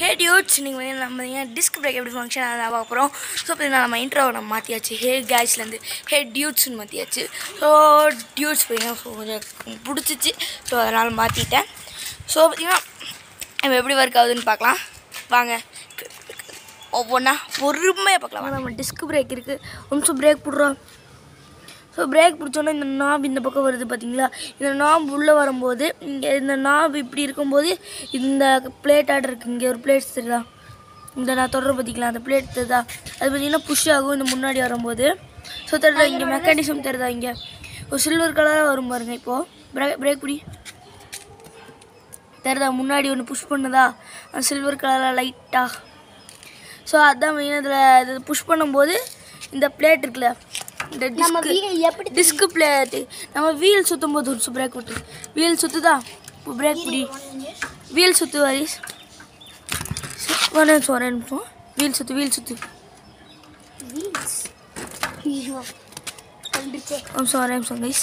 Dudes நீங்கள் வந்து நம்ம ஏன் டிஸ்க் பிரேக் எப்படி ஃபங்க்ஷன் அதை பார்க்க போகிறோம் ஸோ பார்த்தீங்கன்னா நம்ம இன்ட்ரோவை நம்ம மாற்றியாச்சு ஹே கேஸ்லேருந்து ஹே டியூட்ஸ்னு மாற்றியாச்சு ஸோ டியூட்ஸ் பார்த்தீங்கன்னா so கொஞ்சம் பிடிச்சிச்சு ஸோ அதனால் மாற்றிட்டேன் ஸோ பார்த்தீங்கன்னா நம்ம எப்படி ஒர்க் ஆகுதுன்னு பார்க்கலாம் வாங்க ஒவ்வொன்றா பொறுமையாக பார்க்கலாம் வாங்க. நம்ம டிஸ்க் பிரேக் இருக்குது ஒரு நிமிஷம் பிரேக் போடுறோம் ஸோ பிரேக் பிடிச்சோன்னே இந்த நாப் இந்த பக்கம் வருது பார்த்தீங்களா இந்த நாப் உள்ளே வரும்போது இங்கே இந்த நாப் இப்படி இருக்கும்போது இந்த பிளேட் ஆட் இருக்குது இங்கே ஒரு பிளேட் தெரியுதா இந்த நான் தொடர பார்த்தீங்களா அந்த பிளேட் தெரியுதா அது பார்த்தீங்கன்னா புஷ் ஆகும் இந்த முன்னாடி வரும்போது ஸோ தெரியுதா இங்கே மெக்கானிசம் தெரியுதா இங்கே ஒரு சில்வர் கலராக வரும் பாருங்க இப்போது பிரேக் பிரேக் பிடி தெரியுதா முன்னாடி ஒன்று புஷ் பண்ணுதா அந்த சில்வர் கலரில் லைட்டாக ஸோ அதான் மெயின் இதில் இது புஷ் பண்ணும்போது இந்த பிளேட் இருக்குல்ல இந்த டிஸ்க் எப்படி டிஸ்க் பிளேட்டு நம்ம வீல் சுற்றும் போது ஒரு பிரேக் விட்டு வீல் சுற்றுதா இப்போ பிரேக் பிடி வீல் சுற்று வரிஸ் ஒரு நிமிஷம் ஒரு நிமிஷம் வீல் சுற்று வீல் சுற்று வீல்ஸ் ஐயோ வந்துச்சே நிமிஷம் ஒரு நிமிஷம் கைஸ்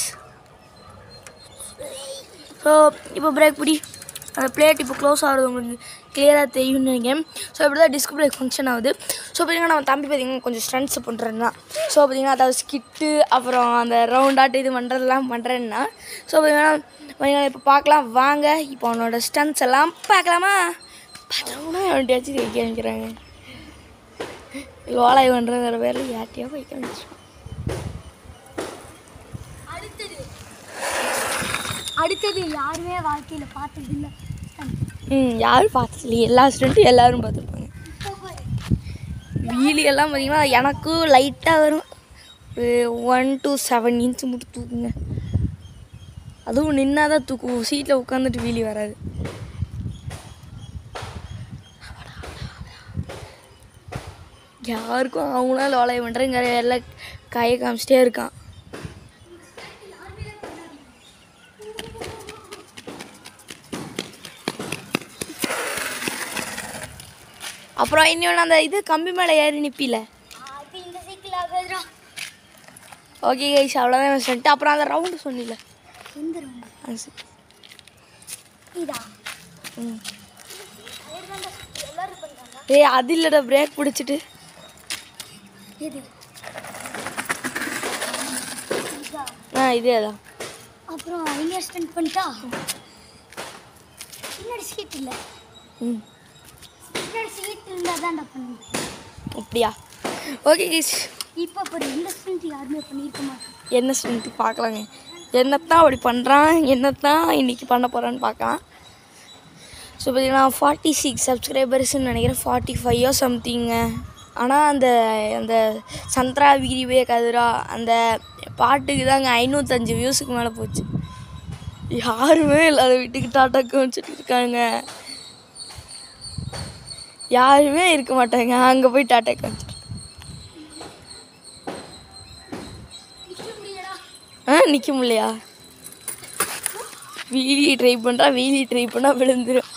ஸோ இப்போ பிரேக் பிடி அந்த பிளேட் இப்போ க்ளோஸ் ஆகுது உங்களுக்கு கிளியராக தெரியும்னு நினைக்கிறேன் ஸோ இப்படி தான் டிஸ்க் பிரேக் ஃபங்க்ஷன் ஆகுது ஸோ பார்த்தீங்கன்னா நம்ம தம்பி பார்த்தீங்கன்னா கொஞ்சம் ஸ்டன்ஸ் பண்ணுறேன்னா ஸோ பார்த்தீங்கன்னா அதாவது ஸ்கிட்டு அப்புறம் அந்த ரவுண்ட் ஆட்டு இது பண்ணுறதெல்லாம் பண்ணுறேன்னா ஸோ பார்த்தீங்கன்னா பார்த்தீங்கன்னா இப்போ பார்க்கலாம் வாங்க இப்போ அவனோட ஸ்டன்ஸ் எல்லாம் பார்க்கலாமா பார்த்தோம்னா அவன்கிட்டயாச்சும் வைக்க வைக்கிறாங்க லோலாய் பண்ணுறங்கிற பேரில் யார்ட்டையோ வைக்க வச்சிருக்கோம் அடுத்தது அடுத்தது யாருமே வாழ்க்கையில் பார்த்தது இல்லை ம் யாரும் பார்த்ததில்லையே எல்லா ஸ்டூடெண்ட்டும் எல்லாரும் பார்த்துருப்பாங்க வீலி எல்லாம் பார்த்தீங்கன்னா எனக்கும் லைட்டாக வரும் ஒரு ஒன் டு செவன் இன்ச் மட்டும் தூக்குங்க அதுவும் நின்னா தான் தூக்கும் சீட்டில் உட்காந்துட்டு வீலி வராது யாருக்கும் அவங்களாம் லோலாய் பண்ணுறேங்கிற எல்லாம் கையை காமிச்சிட்டே இருக்கான் அப்புறம் இன்னொன்று அந்த இது கம்பி மேலே ஏறி நிற்பில அது இந்த சைக்கிள் ஆகாதுடா ஓகே கைஸ் அவ்வளோதான் சொல்லிட்டு அப்புறம் அந்த ரவுண்டு சொன்னில எந்த ரவுண்டு அது சரி. இதா ம் அதுதான்டா எல்லாரும் பண்ணுறாங்க ஏய் அது இல்லைடா பிரேக் பிடிச்சிட்டு எது இதா ஆ இதே தான் அப்புறம் இன்வெஸ்ட்மெண்ட் பண்ணிட்டா பின்னாடி சீட் இல்லை ம் பின்னாடி சீட் இருந்தால் தான்டா பண்ணுவேன் அப்படியா ஓகே கைஸ் இப்போ அப்படி இன்வெஸ்ட்மெண்ட் யாருமே பண்ணியிருக்க மாட்டோம் என்ன சொல்லிட்டு பார்க்கலாங்க என்னத்தான் அப்படி பண்ணுறான் என்னத்தான் இன்னைக்கு பண்ண போகிறான்னு பார்க்கலாம் ஸோ பார்த்தீங்கன்னா ஃபார்ட்டி சிக்ஸ் சப்ஸ்கிரைபர்ஸ்ன்னு நினைக்கிறேன் ஃபார்ட்டி ஃபைவோ சம்திங்க ஆனால் அந்த அந்த சந்திரா வீரிவே கதிரா அந்த பாட்டுக்கு தாங்க ஐநூற்றஞ்சு வியூஸுக்கு மேலே போச்சு யாருமே இல்லாத வீட்டுக்கு டாட்டா காமிச்சிட்டு இருக்காங்க யாருமே இருக்க மாட்டாங்க அங்கே போய் டாட்டா காமிச்சிட்டு ஆ நிற்க முடியலையா வீலி ட்ரை பண்ணுறா வீலி ட்ரை பண்ணால் விழுந்துடும்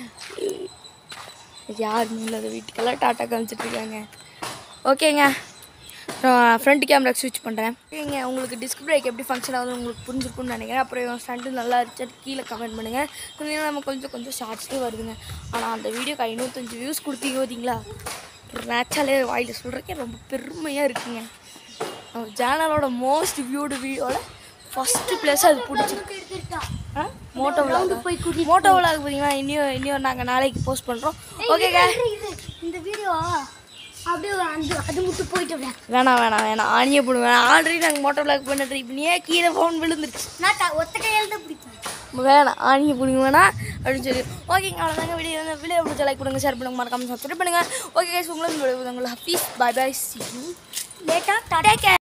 யாருமே இல்லாத வீட்டுக்கெல்லாம் டாட்டா காமிச்சிட்டு இருக்காங்க ஓகேங்க ஃப்ரண்ட் கேமரா ஸ்விட்ச் பண்ணுறேன் ஓகேங்க உங்களுக்கு டிஸ்க் பிரேக் எப்படி ஃபங்க்ஷன் ஆகுது உங்களுக்கு புரிஞ்சிருக்கும்னு நினைக்கிறேன் அப்புறம் இவன் ஸ்டண்ட்டு நல்லா இருந்துச்சு கீழே கமெண்ட் பண்ணுங்கள் சொன்னீங்கன்னா நம்ம கொஞ்சம் கொஞ்சம் ஷார்ட்ஸ்லேயே வருதுங்க ஆனால் அந்த வீடியோக்கு ஐநூற்றஞ்சு வியூஸ் கொடுத்தீங்க பார்த்தீங்களா நேச்சாலே வாயில் சொல்கிறக்கே ரொம்ப பெருமையாக இருக்குங்க நம்ம சேனலோட மோஸ்ட் வியூடு வீடியோவில் ஃபஸ்ட்டு பிளேஸ் அது பிடிச்சிருக்கு எடுத்துருக்கா ஆ மோட்டோ விளாக் போய் கூட்டிட்டு மோட்டோ விளாக் பார்த்தீங்கன்னா இன்னும் இன்னும் நாங்கள் நாளைக்கு போஸ்ட் பண்ணுறோம் ஓகேங்க இது இந்த வீடியோ அப்படியே அந்த அது மட்டும் போயிட்டு விட வேணாம் வேணாம் வேணாம் ஆணியே போடுங்க வேணாம் ஆல்ரெடி நாங்கள் மோட்டோ விளாக் பண்ண ட்ரை பண்ணியே கீழே ஃபோன் விழுந்துருச்சு நான் த- ஒத்த கையால் தான் பிடிப்பேன் வேணாம் ஆணியை பிடிங்க வேணாம் அப்படின்னு சொல்லி ஓகேங்க அவ்வளோதாங்க வீடியோ வந்து வீடியோ பிடிச்ச லைக் பண்ணுங்க ஷேர் பண்ணுங்க மறக்காம சப்ஸ்கிரைப் பண்ணுங்க ஓகே உங்களுக்கு உங்களுக்கு ஹப்பீஸ் bye bye see you later take